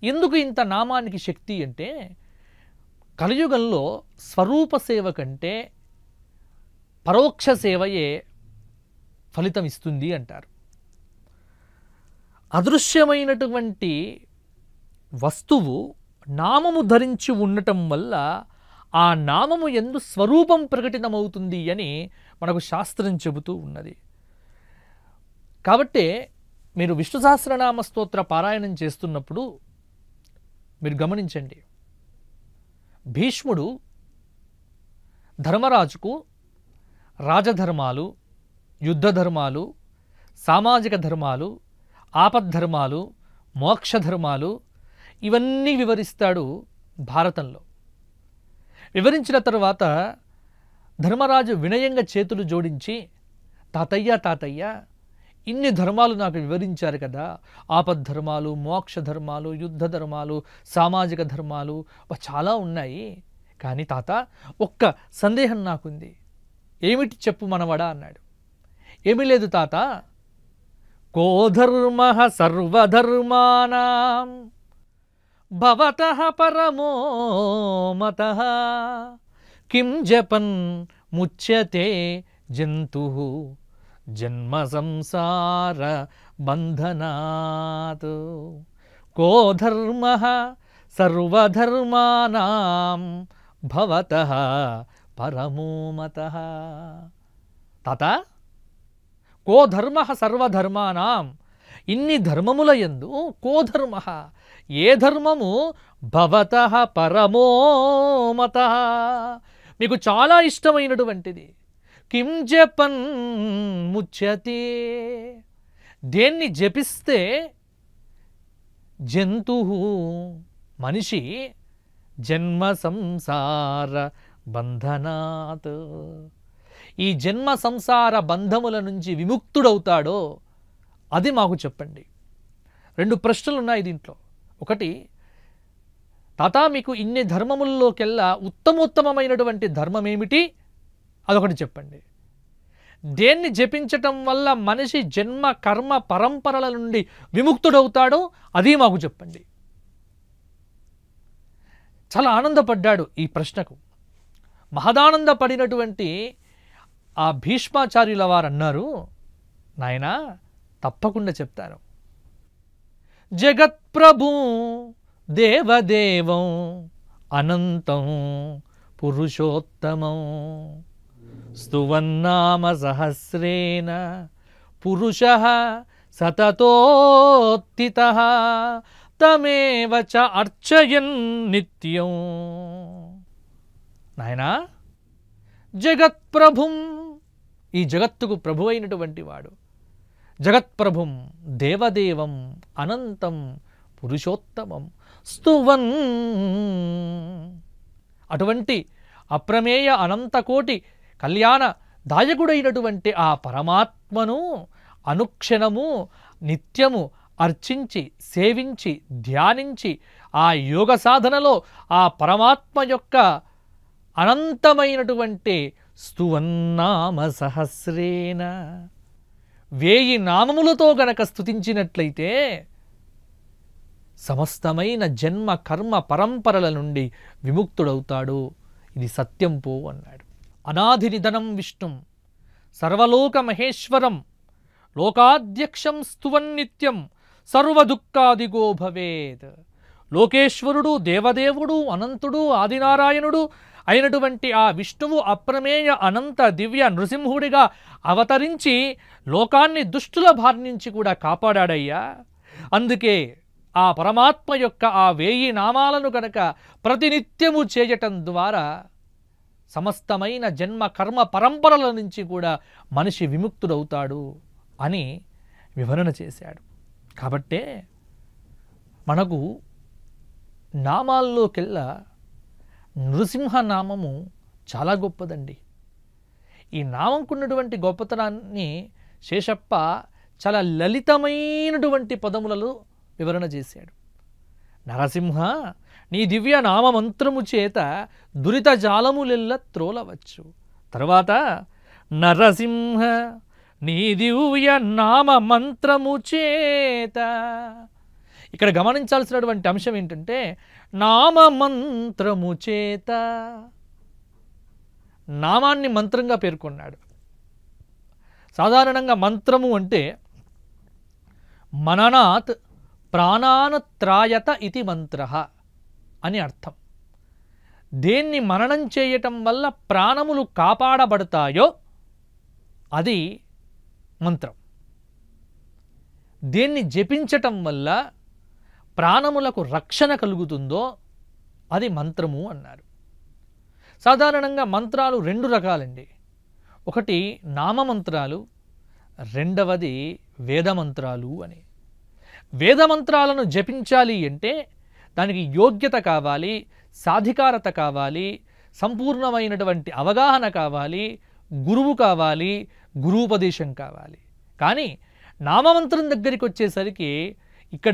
ఎందుకు ఇంత నామానికి శక్తి అంటే కలియుగంలో స్వరూప సేవ కంటే పరోక్ష సేవయే ఫలితం ఇస్తుంది అంటారు అదృశ్యమైనటువంటి వస్తువు నామము ధరించి ఉండటం వల్ల ఆ నామము ఎందు స్వరూపం ప్రకటితమవుతుంది అని మనకు శాస్త్రం చెబుతూ ఉన్నది కాబట్టే మీరు విష్ణు సహస్రనామ స్తోత్ర పారాయణం చేస్తున్నప్పుడు మీరు గమనించండి భీష్ముడు ధర్మరాజుకు రాజధర్మాలు యుద్ధ ధర్మాలు సామాజిక ధర్మాలు ఆపద్ధర్మాలు మోక్ష ధర్మాలు ఇవన్నీ వివరిస్తాడు భారతంలో వివరించిన తరువాత ధర్మరాజు వినయంగా చేతులు జోడించి తాతయ్య తాతయ్య ఇన్ని ధర్మాలు నాకు వివరించారు కదా ఆపద్ధర్మాలు మోక్ష ధర్మాలు యుద్ధ ధర్మాలు సామాజిక ధర్మాలు వా చాలా ఉన్నాయి కానీ తాత ఒక్క సందేహం నాకుంది ఏమిటి చెప్పు మనవడా అన్నాడు ఏమీ లేదు తాత కోధర్మ సర్వధర్మానాం భవత పరమో మత కిం జపన్ ముచ్యతే జంతు జన్మ సంసార బంధనాత్ కో ధర్మ సర్వధర్మానాం భవత పరమో మత తాత కో ధర్మ సర్వధర్మానాం ఇన్ని ధర్మముల యందు కో ధర్మ ఏ ధర్మము భవత పరమో మత మీకు చాలా ఇష్టమైనటువంటిది కిం జపన్ ముచ్యతే దేన్ని జపిస్తే జంతు మనిషి జన్మ సంసార బంధనాత్ ఈ జన్మ సంసార బంధముల నుంచి విముక్తుడవుతాడో అది మాకు చెప్పండి రెండు ప్రశ్నలు ఉన్నాయి దీంట్లో ఒకటి తాత మీకు ఇన్ని ధర్మముల్లోకెల్లా ఉత్తమోత్తమమైనటువంటి ధర్మం ఏమిటి అదొకటి చెప్పండి దేన్ని జపించటం వల్ల మనిషి జన్మ కర్మ పరంపరల నుండి విముక్తుడవుతాడో అది మాకు చెప్పండి చాలా ఆనందపడ్డాడు ఈ ప్రశ్నకు మహదానందపడినటువంటి ఆ భీష్మాచార్యుల వారు అన్నారు నాయనా తప్పకుండా చెప్తాను జగత్ప్రభు దేవదేవం అనంతం పురుషోత్తమం స్తువన్నామ సహస్రేణ పురుష సతతోత్థిత తమేవ చ అర్చయన్ నిత్యం నాయనా జగత్ప్రభుం ఈ జగత్తుకు ప్రభు అయినటువంటి వాడు జగత్ప్రభుం దేవదేవం అనంతం పురుషోత్తమం స్తువన్ అటువంటి అప్రమేయ అనంతకోటి కళ్యాణ దాయకుడైనటువంటి ఆ పరమాత్మను అనుక్షణము నిత్యము అర్చించి సేవించి ధ్యానించి ఆ యోగ సాధనలో ఆ పరమాత్మ యొక్క అనంతమైనటువంటి స్తువన్నామ సహస్రేన వేయి నామములతో గనక స్తుతించినట్లయితే సమస్తమైన జన్మ కర్మ పరంపరల నుండి విముక్తుడవుతాడు ఇది సత్యం పో అన్నాడు అనాది నిధనం విష్ణుం సర్వలోక మహేశ్వరం లోకాధ్యక్షం స్తువన్నిత్యం సర్వదుఃఖాదిగో భవేత్ లోకేశ్వరుడు దేవదేవుడు అనంతుడు ఆదినారాయణుడు అయినటువంటి ఆ విష్ణువు అప్రమేయ అనంత దివ్య నృసింహుడిగా అవతరించి లోకాన్ని దుష్టుల బారి నుంచి కూడా కాపాడాడయ్యా అందుకే ఆ పరమాత్మ యొక్క ఆ వేయి నామాలను గనక ప్రతినిత్యము చేయటం ద్వారా సమస్తమైన జన్మ కర్మ పరంపరల నుంచి కూడా మనిషి విముక్తుడవుతాడు అని వివరణ చేశాడు కాబట్టే మనకు నామాల్లోకెల్లా నృసింహ నామము చాలా గొప్పదండి ఈ నామంకున్నటువంటి గొప్పతనాన్ని శేషప్ప చాలా లలితమైనటువంటి పదములలో వివరణ చేశాడు నరసింహ నీ దివ్య నామమంత్రము చేత దురిత జాలములెల్ల త్రోలవచ్చు తర్వాత నరసింహ నీ దివ్య నామ మంత్రము చేత ఇక్కడ గమనించాల్సినటువంటి అంశం ఏంటంటే నామ మంత్రము చేత నామాన్ని మంత్రంగా పేర్కొన్నాడు సాధారణంగా మంత్రము అంటే మననాత్ ప్రాణానత్రాయత ఇది మంత్ర అని అర్థం దేన్ని మననం చేయటం వల్ల ప్రాణములు కాపాడబడతాయో అది మంత్రం దేన్ని జపించటం వల్ల ప్రాణములకు రక్షణ కలుగుతుందో అది మంత్రము అన్నారు సాధారణంగా మంత్రాలు రెండు రకాలండి ఒకటి నామమంత్రాలు రెండవది వేదమంత్రాలు అని వేదమంత్రాలను జపించాలి అంటే దానికి యోగ్యత కావాలి సాధికారత కావాలి సంపూర్ణమైనటువంటి అవగాహన కావాలి గురువు కావాలి గురూపదేశం కావాలి కానీ నామమంత్రం దగ్గరికి వచ్చేసరికి ఇక్కడ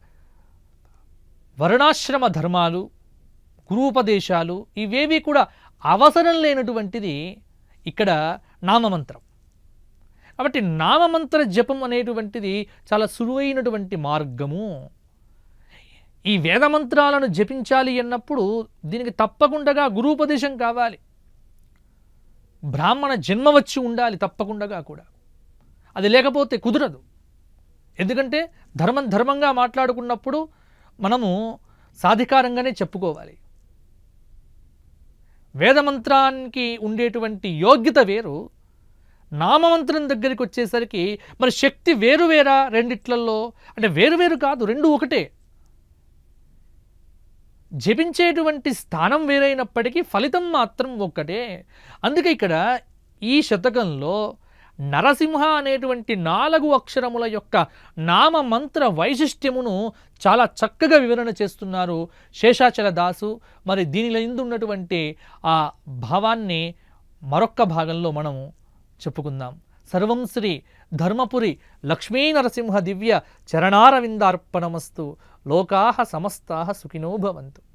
వర్ణాశ్రమ ధర్మాలు గురూపదేశాలు ఇవేవి కూడా అవసరం లేనటువంటిది ఇక్కడ నామమంత్రం కాబట్టి నామమంత్ర జపం అనేటువంటిది చాలా సులువైనటువంటి మార్గము ఈ వేదమంత్రాలను జపించాలి అన్నప్పుడు దీనికి తప్పకుండా గురూపదేశం కావాలి బ్రాహ్మణ జన్మ వచ్చి ఉండాలి తప్పకుండా కూడా అది లేకపోతే కుదరదు ఎందుకంటే ధర్మం ధర్మంగా మాట్లాడుకున్నప్పుడు మనము సాధికారంగానే చెప్పుకోవాలి వేదమంత్రానికి ఉండేటువంటి యోగ్యత వేరు నామమంత్రం దగ్గరికి వచ్చేసరికి మరి శక్తి వేరు వేరా రెండిట్లలో అంటే వేరు వేరు కాదు రెండు ఒకటే జపించేటువంటి స్థానం వేరైనప్పటికీ ఫలితం మాత్రం ఒక్కటే అందుకే ఇక్కడ ఈ శతకంలో నరసింహ అనేటువంటి నాలుగు అక్షరముల యొక్క నామ మంత్ర వైశిష్ట్యమును చాలా చక్కగా వివరణ చేస్తున్నారు శేషాచల దాసు మరి దీనిలో ఇందు ఉన్నటువంటి ఆ భావాన్ని మరొక్క భాగంలో మనము చెప్పుకుందాం సర్వం శ్రీ ధర్మపురి లక్ష్మీ నరసింహ దివ్య చరణారవిందార్పణమస్తు లోకా సమస్తా సుఖినో భవంతు